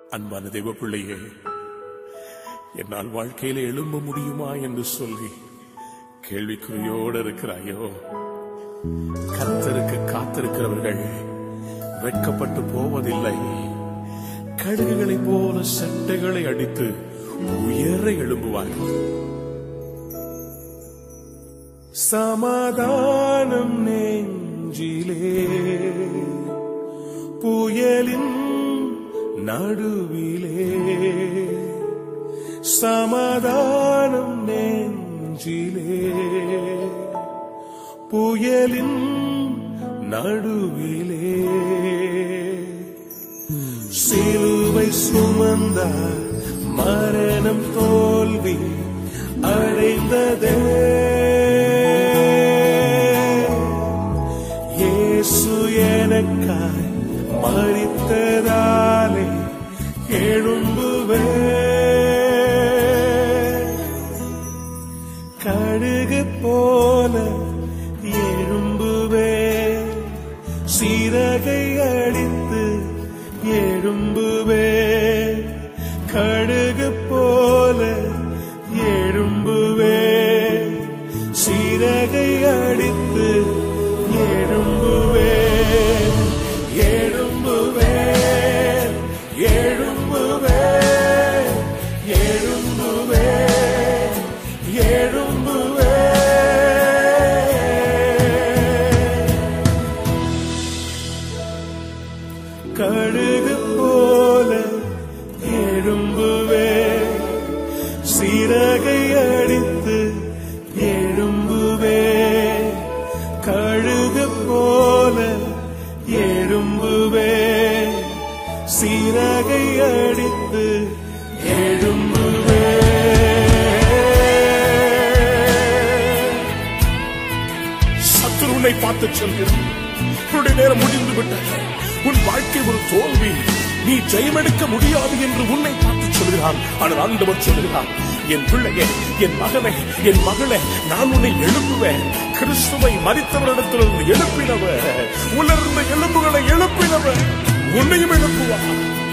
அன்பான தெய்வ பிள்ளையே என்னால் வாழ்க்கையில எழும்ப முடியுமா என்று சொல்லி கேள்விக்குறியோடு இருக்கிறாயோ கத்தருக்கு காத்திருக்கிறவர்கள் வெட்கப்பட்டு போவதில்லை கழுகுகளைப் போல சட்டைகளை அடித்து உயர எழும்புவார்கள் சமாதானம் நெஞ்சிலே புயலின் நடுவிலே சமாதானம் நெஞ்சிலே புயலின் நடுவிலே சிலுவை சுமந்தார் மரணம் தோல்வி அடைந்ததே இயேசு எனக்காய் மறித்ததாலே எழும்புவே கடுகு போல எழும்புவே சிறகை அடித்து எழும்புவே கடுகு போல எழும்புவே சிறகை அடித்து எழும்புவே எழும்புவே எழும்புவே எழும்புவே எழும்புவே கடுகு போல எழும்புவே சிறகை அடித்து எழும்புவே கழுகு போல எழும்புவே சிறகை அடித்து எழும்புவே சத்துரு உன்னை பார்த்து சொல்கிறான் உன்னுடைய நேரம் முடிந்து விட்டது உன் வாழ்க்கை ஒரு தோல்வி நீ ஜெயமெடுக்க முடியாது என்று உன்னை பார்த்து சொல்கிறான் ஆனால் ஆண்டவர் சொல்கிறான் என் பிள்ளையே என் மகனே என் மகளே நான் உன்னை எழுப்புவேன் கிறிஸ்துவை மறித்தவரிடத்திலிருந்து எழுப்பினவர் உலர்ந்த எலும்புகளை எழுப்பினவர் உன்னையும் எழுப்புவார்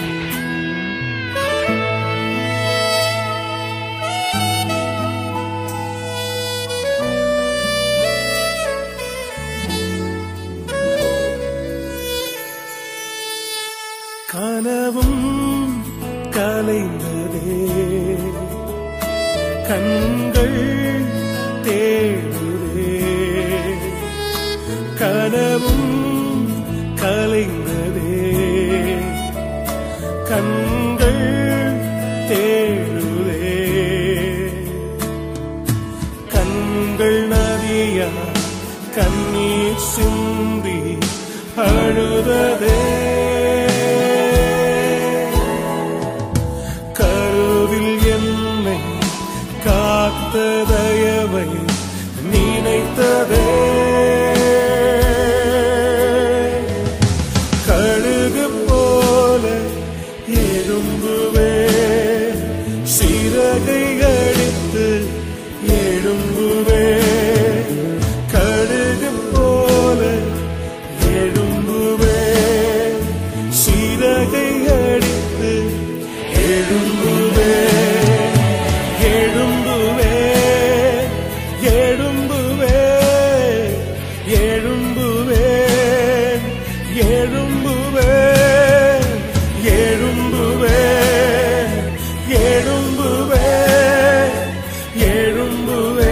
கனவும் கலைந்ததே கண்கள் தேடுதே கனவும் கலைந்ததே கண்கள் தேடுதே கண்கள் நதியா கண்ணீர் சிந்தி அழுததே கருவில் என்னை காத்த தயவை நினைத்ததே கழுகு போல எழும்புவே சிறகை அடித்து எழும்புவே கழுகு போல எழும்புவே சிறகை அடித்து எழும்புவே எழும்புவே எழும்புவே எழும்புவே எழும்புவே எழும்புவே எழும்புவே எழும்புவே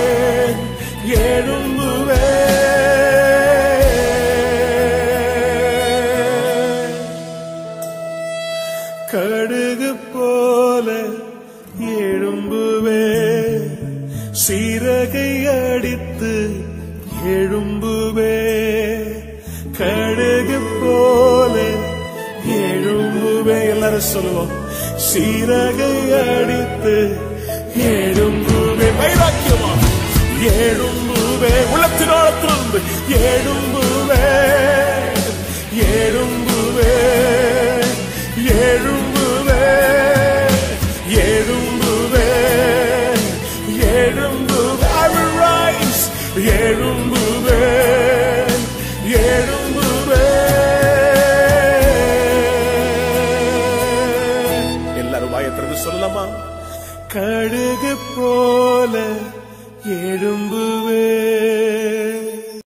எழும்புவே கடுகு போல எழும்புவே சிறகை அடித்து எழும்புவே கடுகு போல எழும்புவே எல்லாரும் சொல்லுவோம் சிறகை அடித்து எழும்புவே வைராக்கியமா எழும்புவே உள்ளத்தினாலத்திலிருந்து எழும்புவே எழும்புவே எழும்புவே எழும்புவே எழும்புவே I will rise எழும்புவே எழும்புவே திறந்து சொல்லலாமா கடுகு போல எழும்புவே